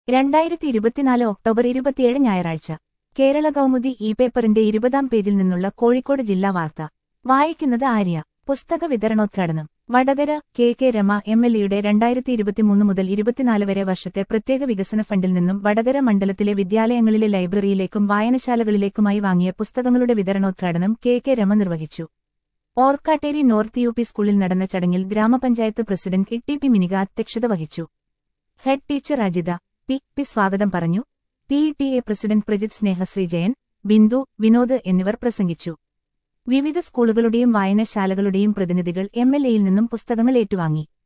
രണ്ടായിരത്തി ഇരുപത്തിനാല് ഒക്ടോബർ ഇരുപത്തിയേഴ് ഞായറാഴ്ച കേരള കൗമുദി ഇ പേപ്പറിന്റെ ഇരുപതാം പേജിൽ നിന്നുള്ള കോഴിക്കോട് ജില്ലാ വാർത്ത വായിക്കുന്നത് ആര്യ പുസ്തക വിതരണോദ്ഘാടനം Vadakara K K Rama M L എയുടെ രണ്ടായിരത്തി ഇരുപത്തിമൂന്ന് മുതൽ ഇരുപത്തിനാല് വരെ വർഷത്തെ പ്രത്യേക വികസന ഫണ്ടിൽ നിന്നും വടകര മണ്ഡലത്തിലെ വിദ്യാലയങ്ങളിലെ ലൈബ്രറിയിലേക്കും വായനശാലകളിലേക്കുമായി വാങ്ങിയ പുസ്തകങ്ങളുടെ വിതരണോദ്ഘാടനം കെ കെ രമ നിർവഹിച്ചു ഓർക്കാട്ടേരി നോർത്ത് യു പി സ്കൂളിൽ നടന്ന ചടങ്ങിൽ ഗ്രാമപഞ്ചായത്ത് president E T P Minika അധ്യക്ഷത വഹിച്ചു head teacher Ajitha P P സ്വാഗതം പറഞ്ഞു P T A president Prajith Snehasree Jayan Bindu Vinod എന്നിവർ പ്രസംഗിച്ചു വിവിധ സ്കൂളുകളുടെയും വായനശാലകളുടെയും പ്രതിനിധികൾ എം എൽ എയിൽ നിന്നും പുസ്തകങ്ങൾ ഏറ്റുവാങ്ങി